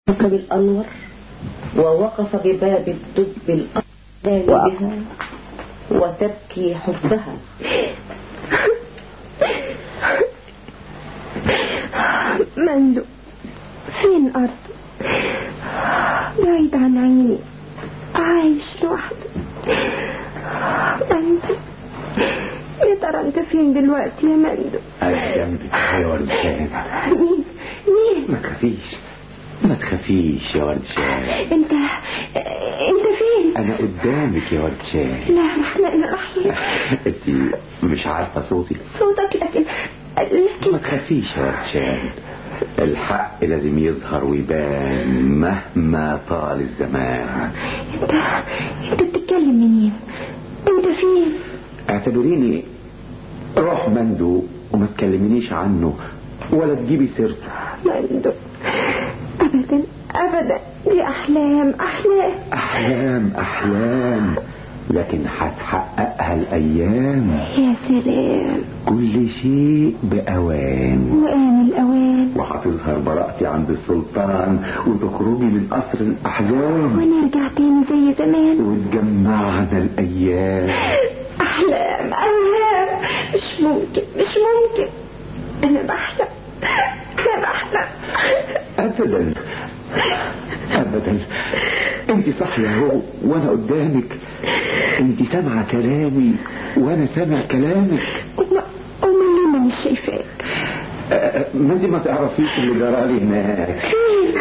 ركب الأنور ووقف بباب الدب الأرض بها وتبكي حبها مندو فين أرض بعيد عن عيني عايش لوحده مندو يا ترى انت فين دلوقتي يا مندو أنا جنبك يا ورد شاهد مين مين ما تخافيش ما تخافيش يا ورد شاهد انت انت فين أنا قدامك يا ورد شاهد لا الرحمن الرحيم أنت مش عارفة صوتي صوتك لكن لكن ما تخافيش يا ورد شاهد الحق لازم يظهر ويبان مهما طال الزمان انت انت بتتكلم منين انت فين اعتبريني روح مندو وما تكلمنيش عنه ولا تجيبي سيرته مندو ابدا ابدا دي احلام احلام أحلام أحلام لكن هتحققها الأيام يا سلام كل شيء بأوان وآن الأوان وهتظهر براءتي عند السلطان وتخرجي من قصر الأحزان ونرجع تاني زي زمان وتجمعنا الأيام أحلام أحلام مش ممكن مش ممكن أنا بحلم أنا بحلم أبدا أبدا أنت صاحية اهو وأنا قدامك أنت سامعة كلامي وأنا سامع كلامك أما أما ليه مانيش شايفاك أه، ما انت ما تعرفيش اللي جرالي هناك فين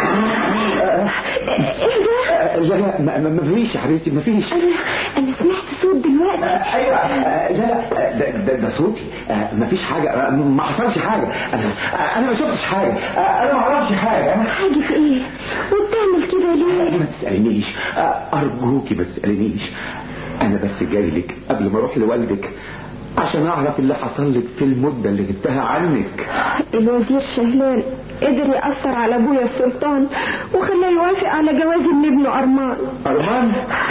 إيه ده أه، لا لا ما- ما ما فيش يا حبيبتي ما فيش أنا أنا سمعت صوت دلوقتي ايوه أه، لا لا ده, ده, ده صوتي أه، ما فيش حاجه أه، ما حصلش حاجه انا أه، انا ما شفتش حاجه أه، انا ما اعرفش حاجه أنا- حاجة في إيه وبتعمل كده ليه ما تسالنيش أه، ارجوكي ما تسالنيش انا بس جاي لك قبل ما اروح لوالدك عشان اعرف اللي حصل لك في المده اللي غبتها عنك الوزير شهلان قدر يأثر على أبويا السلطان وخلاه يوافق على جواز ابن ابنه أرمان ارمان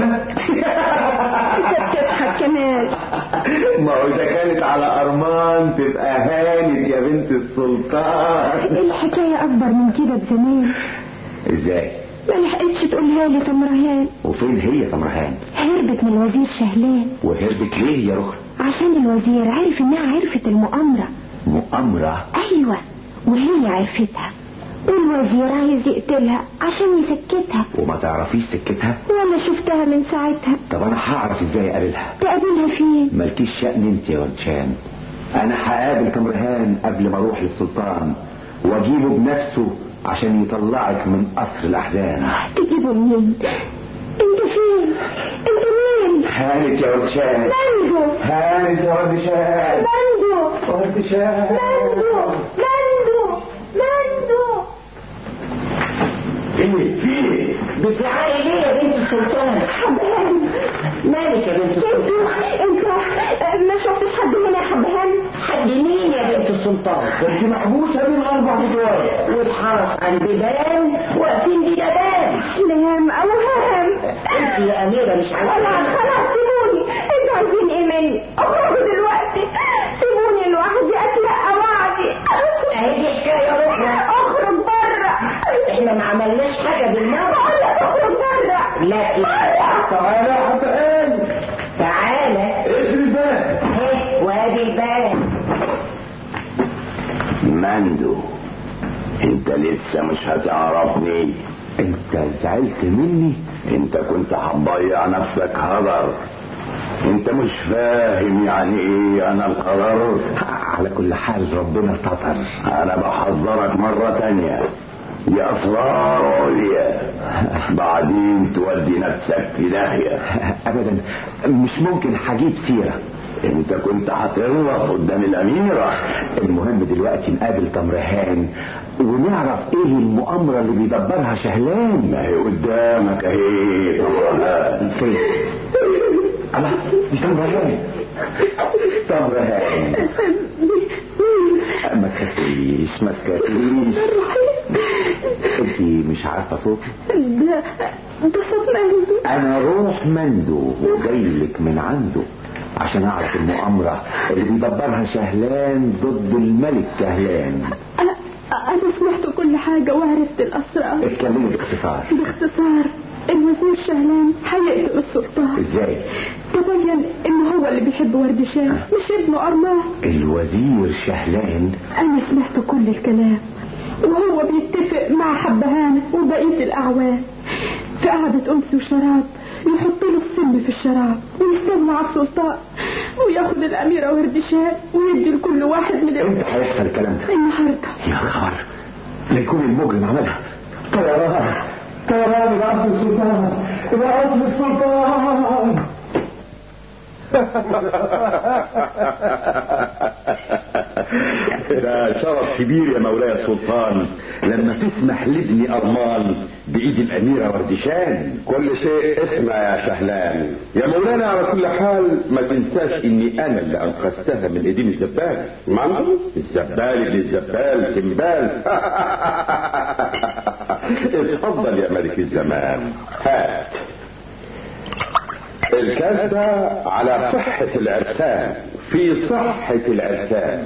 انت بتضحك كمان ما هو اذا كانت على ارمان تبقى هانت يا بنت السلطان الحكاية أكبر من كده بزمان ازاي ما لحقتش تقولها لي تمرهان وفين هي تمرهان هربت من الوزير شهلان وهربت ليه يا رخ عشان الوزير عرف انها عرفت المؤامرة مؤامرة ايوه وهي عرفتها والوزير عايز يقتلها عشان يسكتها وما تعرفيش سكتها وانا شفتها من ساعتها طب انا هعرف ازاي اقابلها تقابلها فين مالكيش شأن انت يا وردشان انا هقابل تمرهان قبل ما اروح للسلطان واجيبه بنفسه عشان يطلعك من قصر الاحزان تجيبه منين انت فين انت مين هانت يا وردشان مندو هانت يا وردشان مندو وردشان مندو مندو مندو ايه في ايه بتزعقي ليه يا بنت السلطان حبهان مالك يا بنت انت السلطان انت ما شفتش حد هنا يا حبهان حد مين يا بنت السلطان انت محبوسه بين اربع ادوار والحرس عن بيبان واقفين بيبان احلام اوهام انت يا اميره مش خلاص عارفه خلاص سيبوني انتوا عايزين ايه مني اخرجوا دلوقتي سيبوني لوحدي اتلقى وعدي اهي دي حكايه رخرة اخرج بره احنا ما عملناش حاجه بالمره بقول لك اخرج بره لا تعالى يا حبقان تعالى اقفل الباب اهي وادي الباب مندو انت لسه مش هتعرفني انت زعلت مني انت كنت هتضيع نفسك هدر انت مش فاهم يعني ايه انا القرار على كل حال ربنا ستر انا بحذرك مرة تانية دي اسرار عليا بعدين تودي نفسك في داهية ابدا مش ممكن هجيب سيرة انت كنت هتغلط قدام الاميرة المهم دلوقتي نقابل تمرهان ونعرف ايه المؤامرة اللي بيدبرها شهلان ما هي قدامك اهي فين الله دي تمرهان تمرهان ما تخافيش ما تخافيش انت مش عارفة صوتي ده ده صوت مندو انا روح مندو وجايلك من عنده عشان اعرف المؤامرة اللي بيدبرها شهلان ضد الملك كهلان أ- انا سمعت كل حاجة وعرفت الاسرار اتكلمي باختصار باختصار الوزير شهلان هيقتل السلطان ازاي تبين ان هو اللي بيحب وردشان مش ابنه ارماه الوزير شهلان انا سمعت كل الكلام وهو بيتفق مع حبهان وبقية الاعوان في قعدة انس وشراب يحط له السم في الشراب ويستنى على السلطان وياخد الاميرة وردشان ويدي لكل واحد من ال- امتى هيحصل الكلام ده النهارده يا خبر لا يكون المجرم عملها طيران طيران يبقى عبد السلطان يبقى عبد السلطان ده شرف كبير يا مولاي السلطان لما تسمح لابني ارمان بايد الاميره وردشان كل شيء اسمع يا شهلان يا مولانا على كل حال ما تنساش اني انا اللي انقذتها من ايدين الزبال مامتو الزبال ابن الزبال سمبال اتفضل يا ملك الزمان هات الكاس ده على صحة العرسان في صحة العرسان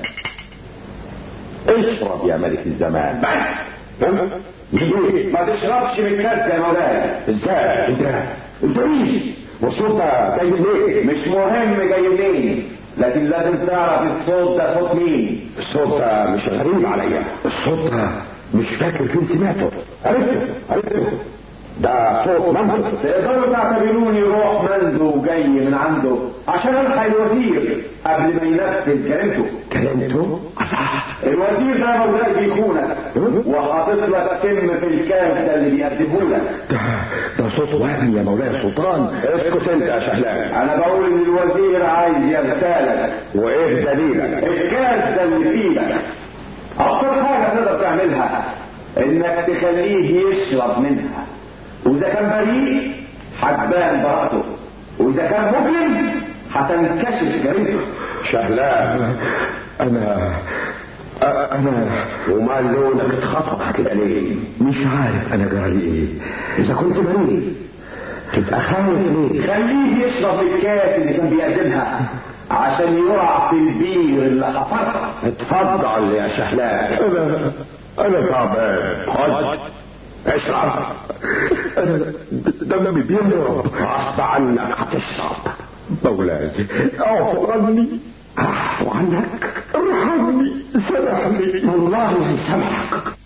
اشرب يا ملك الزمان ليه؟ ما تشربش من الكاس يا مولاي ازاي انت انت مين والصوت ده جاي منين مش مهم جاي منين لكن لازم تعرف الصوت ده صوت مين الصوت ده مش غريب عليا الصوت ده مش فاكر فين سمعته عرفته عرفته ده صوت منزل تقدروا تعتبروني روح منزو جاي من عنده عشان الحق الوزير قبل ما ينفذ كلمته كلمته الوزير ده مولاي بيخونك وحاطط لك سم في الكاس ده اللي بيقدمه لك ده ده صوت وهمي يا مولاي السلطان اسكت انت يا شهلان انا بقول ان الوزير عايز يغتالك وايه دليلك الكاس ده اللي في ايدك اكتر حاجه تقدر تعملها انك تخليه يشرب منها واذا كان بريء هتبان براءته واذا كان مجرم هتنكشف جريمته شهلان انا انا ومال لونك اتخطف كده ليه مش عارف انا جرالي ايه اذا كنت بريء تبقى خايف ليه خليه يشرب الكاس اللي كان بيقدمها عشان يقع في البير اللي حفرها اتفضل يا شهلان انا انا تعبان خد اشرب انا دمي بيضرب غصب عنك هتشرب مولاي اعفو عني اعفو عنك ارحمني سامحني والله ما يسامحك